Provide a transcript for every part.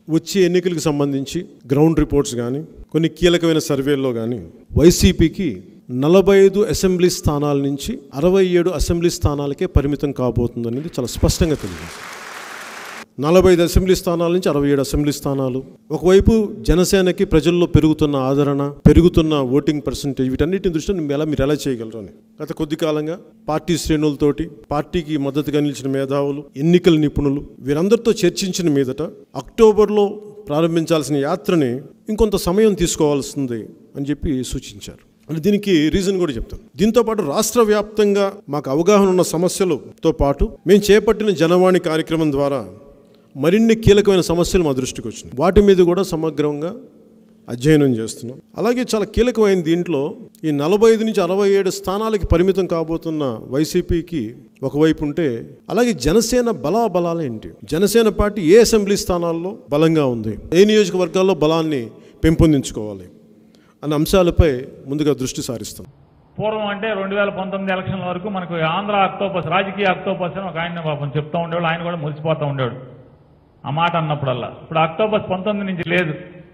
వచ్చే ఎన్నికలకు సంబంధించి గ్రౌండ్ రిపోర్ట్స్ కానీ కొన్ని కీలకమైన సర్వేల్లో కానీ వైసీపీకి నలభై ఐదు అసెంబ్లీ స్థానాల నుంచి అరవై ఏడు అసెంబ్లీ స్థానాలకే పరిమితం కాబోతుందనేది చాలా స్పష్టంగా తెలియదు నలభై ఐదు అసెంబ్లీ స్థానాల నుంచి అరవై ఏడు అసెంబ్లీ స్థానాలు ఒకవైపు జనసేనకి ప్రజల్లో పెరుగుతున్న ఆదరణ పెరుగుతున్న ఓటింగ్ పర్సంటేజ్ వీటన్నిటిని దృష్ట్యా మీరు ఎలా మీరు ఎలా చేయగలరు అని గత కొద్ది కాలంగా పార్టీ శ్రేణులతోటి పార్టీకి మద్దతుగా నిలిచిన మేధావులు ఎన్నికల నిపుణులు వీరందరితో చర్చించిన మీదట అక్టోబర్లో ప్రారంభించాల్సిన యాత్రని ఇంకొంత సమయం తీసుకోవాల్సింది అని చెప్పి సూచించారు అంటే దీనికి రీజన్ కూడా చెప్తాను దీంతో పాటు రాష్ట్ర వ్యాప్తంగా మాకు అవగాహన ఉన్న సమస్యలతో పాటు మేము చేపట్టిన జనవాణి కార్యక్రమం ద్వారా మరిన్ని కీలకమైన సమస్యలు మా దృష్టికి వచ్చినాయి వాటి మీద కూడా సమగ్రంగా అధ్యయనం చేస్తున్నాం అలాగే చాలా కీలకమైన దీంట్లో ఈ నలభై ఐదు నుంచి అరవై ఏడు స్థానాలకి పరిమితం కాబోతున్న వైసీపీకి ఒకవైపు ఉంటే అలాగే జనసేన బలాబలాలు ఏంటి జనసేన పార్టీ ఏ అసెంబ్లీ స్థానాల్లో బలంగా ఉంది ఏ నియోజకవర్గాల్లో బలాన్ని పెంపొందించుకోవాలి అన్న అంశాలపై ముందుగా దృష్టి సారిస్తాం పూర్వం అంటే రెండు వేల పంతొమ్మిది ఎలక్షన్ల వరకు మనకు ఆంధ్ర అక్టోపస్ రాజకీయ అక్టోపస్ అని ఒక ఆయన పాపం చెప్తూ ఉండేవాడు ఆయన కూడా మురిసిపోతూ ఉండేవాడు ఆ మాట అన్నప్పుడల్లా ఇప్పుడు అక్టోపస్ పంతొమ్మిది నుంచి లేదు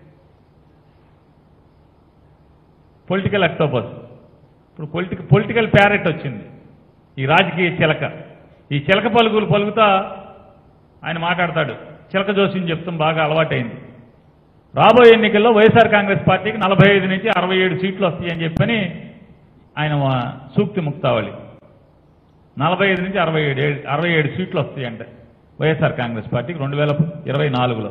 పొలిటికల్ అక్టోపస్ ఇప్పుడు పొలిటికల్ పొలిటికల్ ప్యారెట్ వచ్చింది ఈ రాజకీయ చిలక ఈ చిలక పలుకులు పలుకుతా ఆయన మాట్లాడతాడు చిలక జోస్యం చెప్తాం బాగా అలవాటైంది రాబోయే ఎన్నికల్లో వైఎస్ఆర్ కాంగ్రెస్ పార్టీకి నలభై ఐదు నుంచి అరవై ఏడు సీట్లు వస్తాయని చెప్పని ఆయన వా- సూక్తి ముక్తావళి నలభై ఐదు నుంచి అరవై ఏడు అరవై ఏడు సీట్లు వస్తాయంట వైఎస్ఆర్ కాంగ్రెస్ పార్టీకి రెండు వేల ఇరవై నాలుగులో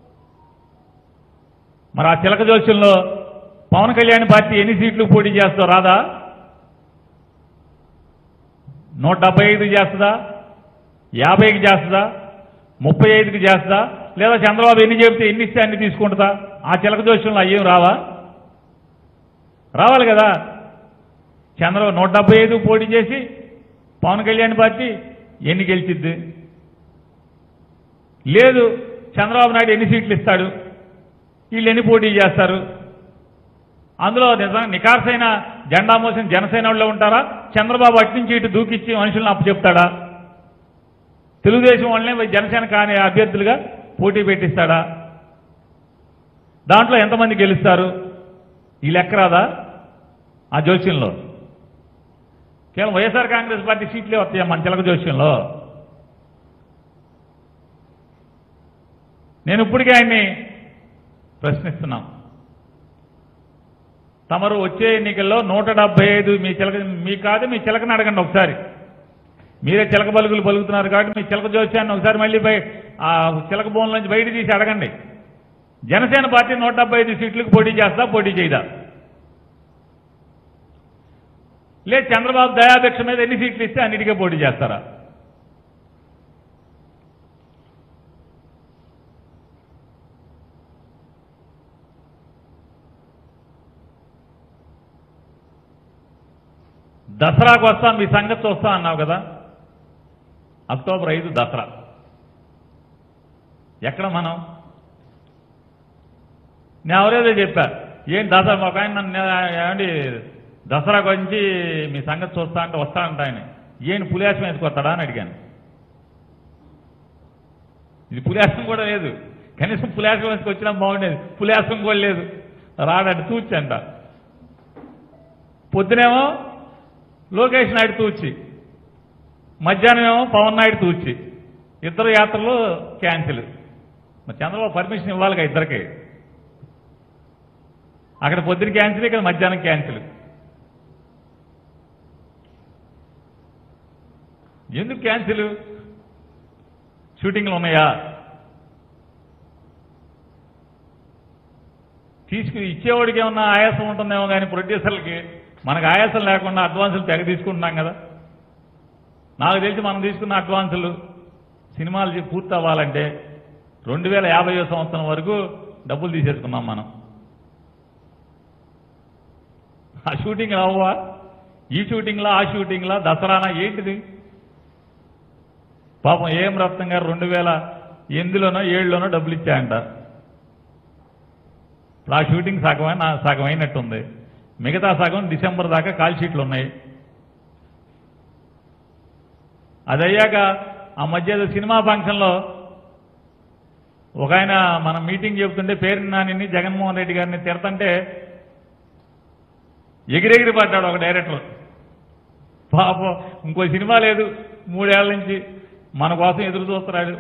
మరి ఆ చిలక జోస్యంలో పవన్ కళ్యాణ్ పార్టీ ఎన్ని సీట్లు పోటీ చేస్తో రాదా నూట డెబ్బై ఐదు చేస్తుందా యాభైకి చేస్తుందా ముప్పై ఐదుకి చేస్తుందా లేదా చంద్రబాబు ఎన్ని చెబితే ఎన్ని ఇస్తే అన్ని తీసుకుంటుందా ఆ చిలక జోష్యంలో అయ్యేం రావా రావాలి కదా చంద్రబాబు నూట డెబ్బై ఐదు పోటీ చేసి పవన్ కళ్యాణ్ పార్టీ ఎన్ని గెలిచిద్ది లేదు చంద్రబాబు నాయుడు ఎన్ని సీట్లు ఇస్తాడు వీళ్ళు ఎన్ని పోటీ చేస్తారు అందులో నిజంగా నికార్సైన జెండా మోసిన జనసేన వాళ్ళు ఉంటారా చంద్రబాబు అటు నుంచి ఇటు దూకిచ్చి మనుషులను అప్పచెప్తాడా తెలుగుదేశం వాళ్ళనే జనసేన కాని అభ్యర్థులుగా పోటీ పెట్టిస్తాడా దాంట్లో ఎంతమంది గెలుస్తారు ఈ లెక్క రాదా ఆ జోస్యంలో కేవలం వైఎస్ఆర్ కాంగ్రెస్ పార్టీ సీట్లే వస్తాయా మన చిలక జోస్యంలో నేను ఇప్పటికే ఆయన్ని ప్రశ్నిస్తున్నాం తమరు వచ్చే ఎన్నికల్లో నూట డెబ్బై ఐదు మీ చిలక మీ కాదు మీ చిలకని అడగండి ఒకసారి మీరే చిలక పలుకులు పలుకుతున్నారు కాబట్టి మీ చిలక జోస్యాన్ని ఒకసారి మళ్ళీ బయ ఆ చిలక బోన్ నుంచి బయట తీసి అడగండి జనసేన పార్టీ నూట డెబ్బై ఐదు సీట్లకు పోటీ చేస్తా పోటీ చేయదా లేదు చంద్రబాబు దయాభిక్ష మీద ఎన్ని సీట్లు ఇస్తే అన్నిటికీ పోటీ చేస్తారా దసరాకు వస్తాం మీ సంగతి చూస్తా అన్నావు కదా అక్టోబర్ ఐదు దసరా ఎక్కడ మనం నేను ఎవరేదో చెప్పా ఏం దసరా ఒక ఆయన నన్ను ఏమండి దసరా గురించి మీ సంగతి చూస్తా అంటే వస్తా అంట ఆయన ఏం పులియాసం వేసుకొస్తాడా అని అడిగాను ఇది పులియాసం కూడా లేదు కనీసం పులియాసం వేసుకొచ్చినా బాగుండేది పులియాసం కూడా లేదు రాడంటే తూచంట పొద్దునేమో లోకేష్ నాయుడు తూచి మధ్యాహ్నం ఏమో పవన్ నాయుడు తూచి ఇద్దరు యాత్రలు క్యాన్సిల్ మరి చంద్రబాబు పర్మిషన్ ఇవ్వాలిగా ఇద్దరికి అక్కడ పొద్దున క్యాన్సిల్ ఇక్కడ మధ్యాహ్నం క్యాన్సిల్ ఎందుకు క్యాన్సిల్ షూటింగ్లు ఉన్నాయా తీసుకు ఇచ్చేవాడికి ఏమన్నా ఆయాసం ఉంటుందేమో కానీ ప్రొడ్యూసర్లకి మనకు ఆయాసం లేకుండా అడ్వాన్సులు తెగ తీసుకుంటున్నాం కదా నాకు తెలిసి మనం తీసుకున్న అడ్వాన్సులు సినిమాలు చే- పూర్తి అవ్వాలంటే రెండు వేల యాభై సంవత్సరం వరకు డబ్బులు తీసేసుకున్నాం మనం ఆ షూటింగ్ అవ్వా ఈ షూటింగ్లా ఆ షూటింగ్లా దసరానా ఏంటిది పాపం ఏం రత్నం గారు రెండు వేల ఎనిమిదిలోనో ఏడులోనో డబ్బులు ఇచ్చాయంట ఇప్పుడు ఆ షూటింగ్ సగమైన సగం అయినట్టుంది మిగతా సగం డిసెంబర్ దాకా కాల్ షీట్లు ఉన్నాయి అది అయ్యాక ఆ మధ్య ఏదో సినిమా ఫంక్షన్లో ఒక ఆయన మనం మీటింగ్ చెబుతుంటే పేరు నానిని జగన్మోహన్ రెడ్డి గారిని తిడతంటే ఎగిరెగిరి పడ్డాడు ఒక డైరెక్టర్ పాపం ఇంకో సినిమా లేదు మూడేళ్ల నుంచి మన కోసం ఎదురు చూస్తున్నాడు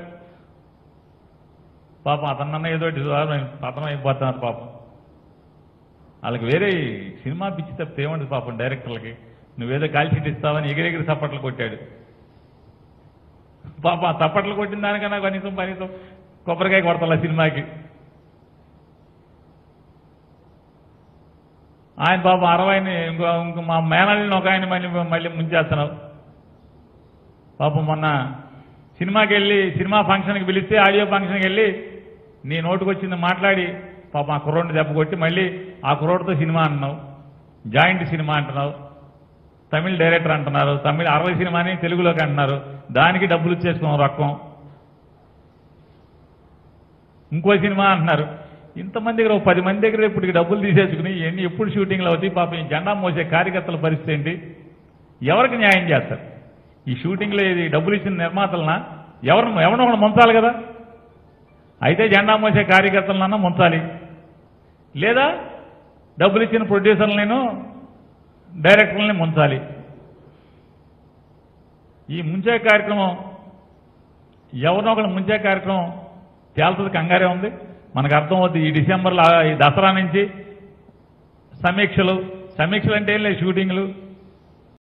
పాపం అతనన్న ఏదో ఒకటి పతనం అయిపోతున్నారు పాపం వాళ్ళకి వేరే సినిమా పిచ్చి తప్పితే ఏమంటుంది పాపం డైరెక్టర్లకి నువ్వేదో కాల్షీట్ ఇస్తావని ఎగిరెగిరి చప్పట్లు కొట్టాడు పాప ఆ చప్పట్లు కొట్టిన దానికన్నా కనీసం కనీసం కొబ్బరికాయ కొడతా సినిమాకి ఆయన పాపం అరవైని ఇంకో ఇంకో మా మేనల్ని ఒక ఆయన మళ్ళీ మళ్ళీ ముంచేస్తున్నావు పాపం మొన్న సినిమాకి వెళ్ళి సినిమా ఫంక్షన్కి పిలిస్తే ఆడియో ఫంక్షన్కి వెళ్ళి నీ నోటుకు వచ్చింది మాట్లాడి పాపం ఆ కుర్రోడిని దెబ్బ కొట్టి మళ్ళీ ఆ కుర్రోడితో సినిమా అంటున్నావు జాయింట్ సినిమా అంటున్నావు తమిళ డైరెక్టర్ అంటున్నారు తమిళ అరవై సినిమాని తెలుగులోకి అంటున్నారు దానికి డబ్బులు ఇచ్చేసుకున్నాం రొక్కం ఇంకో సినిమా అంటున్నారు ఇంతమంది దగ్గర ఒక పది మంది దగ్గర ఇప్పుడు డబ్బులు తీసేసుకుని ఎన్ని ఎప్పుడు షూటింగ్లు అవుతాయి పాపం ఈ జెండా మోసే కార్యకర్తల పరిస్థితి ఏంటి ఎవరికి న్యాయం చేస్తారు ఈ షూటింగ్లో ఇది డబ్బులు ఇచ్చిన నిర్మాతలనా ఎవరు ఎవరినో ఒకడు ముంచాలి కదా అయితే జెండా మోసే కార్యకర్తలనన్నా ముంచాలి లేదా డబ్బులు ఇచ్చిన ప్రొడ్యూసర్లను డైరెక్టర్లని ముంచాలి ఈ ముంచే కార్యక్రమం ఎవరినో ఒకళ్ళు ముంచే కార్యక్రమం తేల్తది కంగారే ఉంది మనకు అర్థమవుతుంది ఈ డిసెంబర్లో ఆ- ఈ దసరా నుంచి సమీక్షలు సమీక్షలు అంటే ఏం లేదు షూటింగ్లు